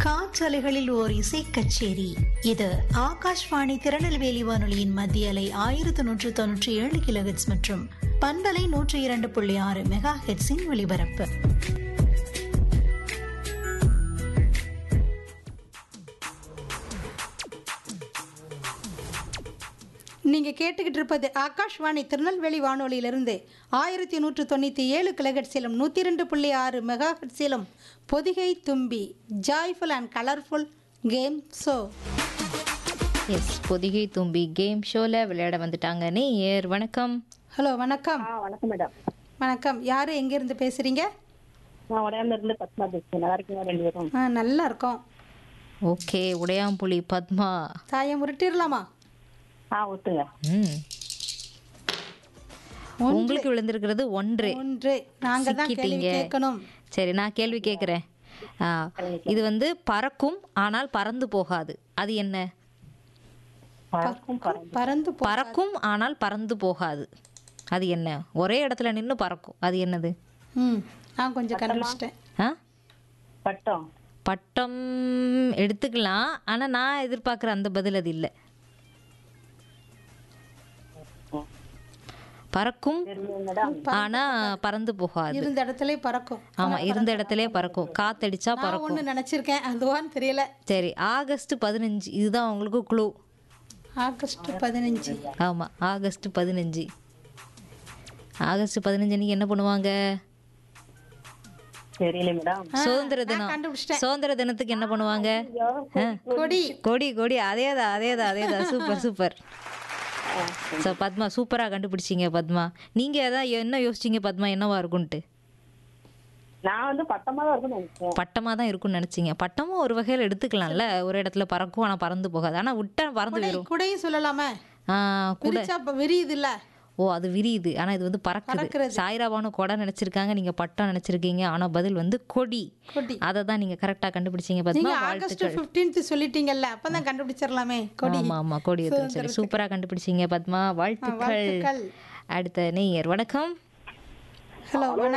காற்றலைகளில் ஓர் இசை கச்சேரி இது ஆகாஷ்வாணி திருநெல்வேலி வானொலியின் மத்திய அலை ஆயிரத்தி நூற்று தொன்னூற்றி ஏழு கிலோஹெட்ஸ் மற்றும் பண்பலை நூற்றி இரண்டு புள்ளி ஆறு மெகா ஹெட்ஸின் ஒலிபரப்பு நீங்க கேட்டுக்கிட்டு இருப்பது ஆகாஷ்வாணி திருநெல்வேலி வானொலியிலிருந்து ஆயிரத்தி நூற்று தொண்ணூற்றி ஏழு கிலகட்சிலும் நூற்றி ரெண்டு புள்ளி ஆறு மெகா ஹெட்ஸிலும் Podhigai Thumbi joyful and colourful game show எஸ் பொதிகை தும்பி கேம் ஷோவில் விளையாட வந்துட்டாங்க நேயர் வணக்கம் ஹலோ வணக்கம் ஆ வணக்கம் மேடம் வணக்கம் யார் எங்கேருந்து பேசுகிறீங்க நான் உடையாமல இருந்து பத்மா பேசுறேன் நல்லா இருக்கீங்க ரெண்டு பேரும் ஆ நல்லா இருக்கோம் ஓகே உடையாம்புலி பத்மா தாயம் உருட்டிடலாமா ஆ ஒத்துங்க ம் உங்களுக்கு விழுந்திருக்கிறது ஒன்று ஒன்று நாங்கள் தான் கேள்வி சிக்கிட்டீங்க. கேட்கணும் சரி நான் கேள்வி கேட்குறேன் இது வந்து பறக்கும் ஆனால் பறந்து போகாது அது என்ன பறக்கும் பறந்து பறந்து போ பறக்கும் ஆனால் பறந்து போகாது அது என்ன ஒரே இடத்துல நின்று பறக்கும் அது என்னது ம் நான் கொஞ்சம் கண்டுபிடிச்சிட்டேன் ஆ பட்டம் பட்டம் எடுத்துக்கலாம் ஆனால் நான் எதிர்பார்க்குற அந்த பதில் அது இல்லை பறக்கும் தெரியும் மேடம் ஆனா பறந்து போகாது இருந்த இடத்துல பறக்கும் ஆமா இருந்த இடத்துலயே பறக்கும் காத்தடிச்சா நான் பறக்கும் ஒன்று நினச்சிருக்கேன் அதுவான்னு தெரியல சரி ஆகஸ்ட் பதினஞ்சு இதுதான் உங்களுக்கு குழு ஆகஸ்ட் பதினஞ்சு ஆமா ஆகஸ்ட் பதினஞ்சு ஆகஸ்ட் பதினஞ்சு அன்னைக்கு என்ன பண்ணுவாங்க தெரியல மேடம் சுதந்திர நான் தினம் கண்டுபிடிச்சிட்டேன். சுதந்திர தினத்துக்கு என்ன பண்ணுவாங்க ஆ, கொடி கொடி கொடி அதேதான் அதேதான் அதேதான் சூப்பர் சூப்பர் ஸோ பத்மா சூப்பராக கண்டுபிடிச்சிங்க பத்மா நீங்கள் அதான் என்ன யோசிச்சீங்க பத்மா என்னவா இருக்கும்ன்ட்டு நான் வந்து பட்டமா தான் இருக்கும்னு நினைச்சேன் பட்டமாக தான் இருக்கும்னு நினச்சிங்க பட்டமும் ஒரு வகையில் எடுத்துக்கலாம்ல ஒரு இடத்துல பறக்கும் ஆனால் பறந்து போகாது ஆனால் விட்டா பறந்து குடை போயிடும் குடையும் சொல்லலாமே ஆ, கூட விரிச்சா இப்ப விரியுது இல்ல ஓ அது விரியுது ஆனால் இது வந்து பறக்குது பறக்குறது. சாய்ராபானு கொடை நினச்சிருக்காங்க நீங்கள் பட்டம் நினச்சிருக்கீங்க ஆனால் பதில் வந்து கொடி கொடி அதை தான் நீங்கள் கரெக்டாக கண்டுபிடிச்சிங்க பத்மா நீங்க ஆகஸ்ட் வாழ்த்துக்கள் பிப்டீன்த் சொல்லிட்டீங்கல்ல அப்பதான் கண்டுபிடிச்சிடலாமே கொடி ஆமா ஆமா கொடி எடுத்து சரி சூப்பரா கண்டுபிடிச்சீங்க பத்மா வாழ்த்துக்கள் வாழ்த்துக்கள். அடுத்த நேயர் வணக்கம் ஹலோ